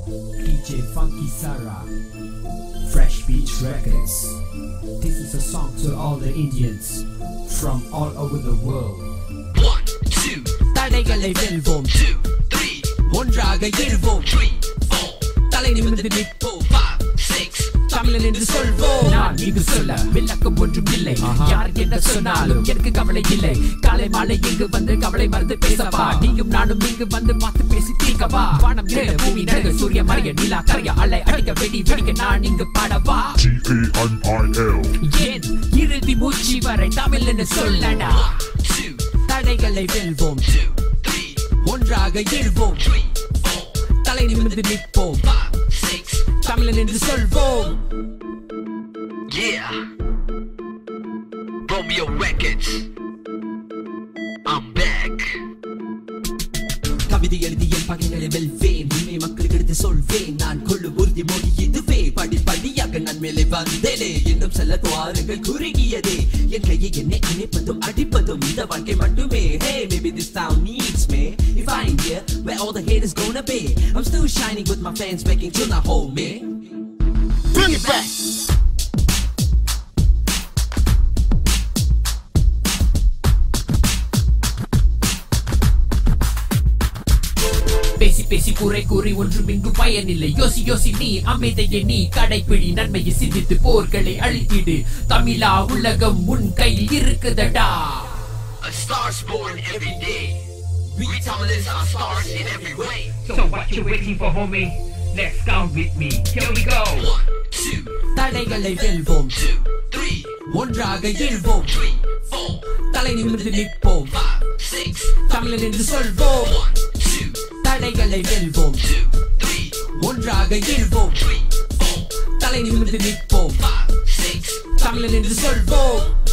DJ Funky Sarah, Fresh Beach Records. This is a song to all the Indians from all over the world. One, two, தடைகளை வெல்வோம் two, three, ஒன்றாக எழுவோம் three, four, தலை நிமிர்ந்து நிற்போம் five, six, தமிழன் என்று சொல்வோம் நான் இங்கு சொல்ல விளக்கம் ஒன்றும் இல்லை யார் என்ன சொன்னாலும் எனக்கு கவலை இல்லை காலை மாலை இங்கு வந்து கவலை மறந்து பேசவா நீயும் நானும் இங்கு வந்து பார்த்து பேசி தீர்க்கவா வானம் ஏழு பூமி நடுக சூரிய மறைய நிலா கரைய அலை அடிக்க வெடி வெடிக்க நான் இங்கு பாடவா T-A-N-I-L ஏன் இறுதி மூச்சு வரை தமிழ் என்று சொல்லடா two, தடைகளை வெல்வோம் two, three, ஒன்றாக எழுவோம் three, four, தலை நிமிர்ந்து நிற்போம் five, six, தமிழன் என்று சொல்வோம் yeah. Romeo Records. I'm back. கவிதை எழுதி என் பகைகளை வெல்வேன் உண்மை மக்களுக்கு எடுத்து சொல்வேன் நான் கொள்ளும் உறுதி மொழி இதுவே படி படியாக நான் மேலே வந்தேனே இன்னும் செல்ல துவாரங்கள் குறுகியதே என் கையை என்னை இணைப்பதும் அடிப்பதும் இந்த வாழ்க்கை மட்டுமே hey maybe this town needs me if I ain't here where all the haters gonna be I'm still shining with my fans begging to not hold me Bring it back பேசி பேசி குறை கூறி ஒன்றும் இங்கு பயனில்லை யோசி யோசி நீ அமைதியை நீ கடைப்பிடி நன்மையை சிந்தித்து போர்களை அழித்திடு தமிழா உலகம் உன் கையில் இருக்குதடா A star's born every day. We Tamilians are stars in every way. So what you waiting for, homie? Let's count with me. Here we go. One, two, தடைகளை வெல்வோம் two, three, ஒன்றாக எழுவோம் three, four, தலை நிமிர்ந்து நிற்போம் five, six, தமிழன் என்று சொல்வோம் one, two, தடைகளை வெல்வோம் two, three, ஒன்றாக எழுவோம் three, four, தலை நிமிர்ந்து நிற்போம் five, six, தமிழன் என்று சொல்வோம்